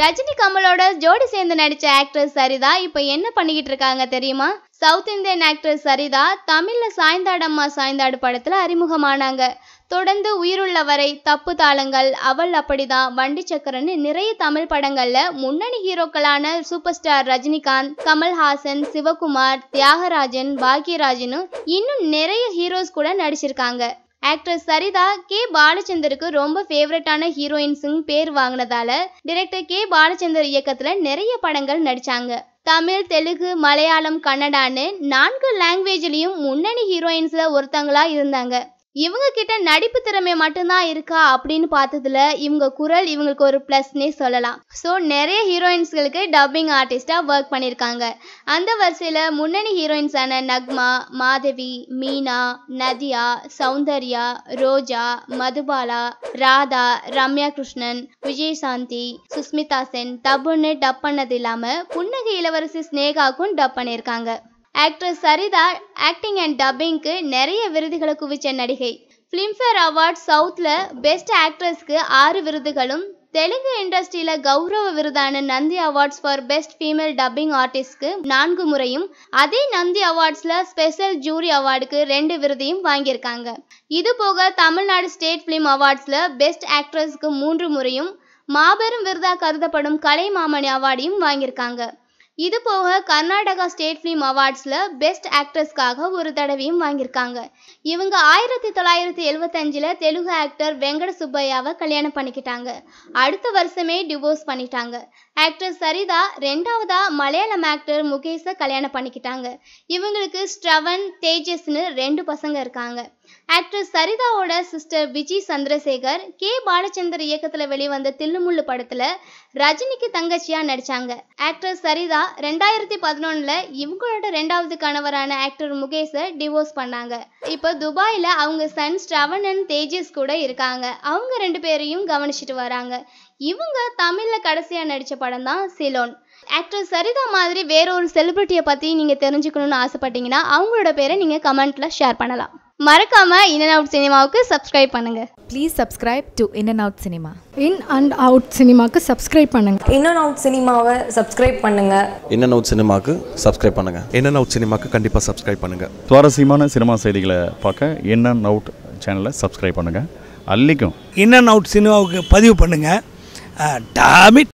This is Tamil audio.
ரஜினி கமலோட ஜோடி சேர்ந்து நடிச்ச ஆக்ட்ரஸ் சரிதா இப்போ என்ன பண்ணிக்கிட்டு இருக்காங்க தெரியுமா சவுத் இந்தியன் ஆக்ட்ரஸ் சரிதா தமிழ்ல சாய்ந்தாடம்மா சாய்ந்தாடு படத்துல அறிமுகமானாங்க தொடர்ந்து உயிருள்ள வரை தப்பு தாளங்கள் அவள் அப்படிதான் வண்டி சக்கரன்னு நிறைய தமிழ் படங்கள்ல முன்னணி ஹீரோக்களான சூப்பர் ஸ்டார் ரஜினிகாந்த் கமல்ஹாசன் சிவகுமார் தியாகராஜன் பாக்யராஜனும் இன்னும் நிறைய ஹீரோஸ் கூட நடிச்சிருக்காங்க ஆக்ட்ரஸ் சரிதா கே பாலச்சந்தருக்கு ரொம்ப ஃபேவரட்டான ஹீரோயின்ஸும் பேர் வாங்கினதால டிரெக்டர் கே பாலச்சந்தர் இயக்கத்துல நிறைய படங்கள் நடிச்சாங்க தமிழ் தெலுங்கு மலையாளம் கன்னடான்னு நான்கு லாங்குவேஜ்லயும் முன்னணி ஹீரோயின்ஸ்ல ஒருத்தங்களா இருந்தாங்க இவங்க கிட்ட நடிப்பு திறமை மட்டும்தான் இருக்கா அப்படின்னு பார்த்ததுல இவங்க குரல் இவங்களுக்கு ஒரு ப்ளஸ்னே சொல்லலாம் ஸோ நிறைய ஹீரோயின்ஸ்களுக்கு டப்பிங் ஆர்டிஸ்டாக ஒர்க் பண்ணியிருக்காங்க அந்த வரிசையில் முன்னணி ஹீரோயின்ஸான நக்மா மாதவி மீனா நதியா சௌந்தர்யா ரோஜா மதுபாலா ராதா ரம்யா கிருஷ்ணன் விஜயசாந்தி சுஸ்மிதா சென் டப்புன்னு டப் பண்ணது இல்லாமல் புன்னகை இளவரசி ஸ்னேகாவுக்கும் டப் பண்ணியிருக்காங்க ஆக்ட்ரஸ் சரிதா ஆக்டிங் அண்ட் டப்பிங்க்கு நிறைய விருதுகளை குவிச்ச நடிகை ஃபிலிம்ஃபேர் அவார்ட் சவுத்தில் பெஸ்ட் ஆக்ட்ரஸ்க்கு ஆறு விருதுகளும் தெலுங்கு இண்டஸ்ட்ரியில கௌரவ விருதான Nandi awards for best female dubbing ஆர்டிஸ்ட்க்கு நான்கு முறையும் அதே நந்தி அவார்ட்ஸ்ல ஸ்பெஷல் ஜூரி அவார்டுக்கு ரெண்டு விருதையும் வாங்கியிருக்காங்க இது போக தமிழ்நாடு ஸ்டேட் ஃபிலிம் அவார்ட்ஸ்ல பெஸ்ட் ஆக்ட்ரஸ்க்கு மூன்று முறையும் மாபெரும் விருதா கருதப்படும் கலைமாமணி அவார்டையும் வாங்கியிருக்காங்க இது போக கர்நாடகா ஸ்டேட் ஃபிலிம் அவார்ட்ஸில் பெஸ்ட் ஆக்ட்ரஸ்க்காக ஒரு தடவையும் வாங்கியிருக்காங்க இவங்க ஆயிரத்தி தொள்ளாயிரத்தி எழுவத்தஞ்சில் தெலுங்கு ஆக்டர் வெங்கட சுப்பையாவை கல்யாணம் பண்ணிக்கிட்டாங்க அடுத்த வருஷமே டிவோர்ஸ் பண்ணிட்டாங்க ஆக்டர் சரிதா ரெண்டாவதா மலையாளம் ஆக்டர் முகேஷை கல்யாணம் பண்ணிக்கிட்டாங்க இவங்களுக்கு ஸ்ட்ரவன் தேஜஸ்னு ரெண்டு பசங்க இருக்காங்க ஆக்டர் சரிதாவோட சிஸ்டர் விஜய் சந்திரசேகர் கே பாலச்சந்தர் இயக்கத்தில் வெளிவந்த தில்லுமுள்ளு படத்தில் ரஜினிக்கு தங்கச்சியாக நடித்தாங்க ஆக்டர் சரிதா ரெண்டாயிரத்தி பதினொன்றில் இவங்களோட ரெண்டாவது கணவரான ஆக்டர் முகேஷை டிவோர்ஸ் பண்ணாங்க இப்போ துபாயில் அவங்க சன் ஸ்ரவன் அண்ட் தேஜஸ் கூட இருக்காங்க அவங்க ரெண்டு பேரையும் கவனிச்சிட்டு வராங்க இவங்க தமிழில் கடைசியாக நடித்த படம் தான் சிலோன் ஆக்டர் சரிதா மாதிரி வேற ஒரு செலிபிரிட்டியை பற்றி நீங்கள் தெரிஞ்சுக்கணும்னு ஆசைப்பட்டீங்கன்னா அவங்களோட பேரை நீங்கள் கமெண்ட்டில் ஷேர் பண்ணலாம் மறக்காம இன் அண்ட் அவுட் சினிமாவுக்கு சப்ஸ்கிரைப் பண்ணுங்க Please subscribe to In and Out Cinema. In and out சினிமாக்கு சப்ஸ்கிரைப் பண்ணுங்கள் இன் அண்ட் அவுட் சினிமாவை சப்ஸ்கிரைப் பண்ணுங்கள் இன் அண்ட் அவுட் சினிமாவுக்கு சப்ஸ்கிரைப் பண்ணுங்கள் இன் அண்ட் அவுட் சினிமாக்கு கண்டிப்பாக சப்ஸ்கிரைப் பண்ணுங்கள் சுவாரஸ்யமான சினிமா செய்திகளை பார்க்க இன் அண்ட் அவுட் சேனலை சப்ஸ்கிரைப் பண்ணுங்கள் அல்லிக்கும் இன் அண்ட் அவுட் சினிமாவுக்கு பதிவு பண்ணுங்கள் டாமிட்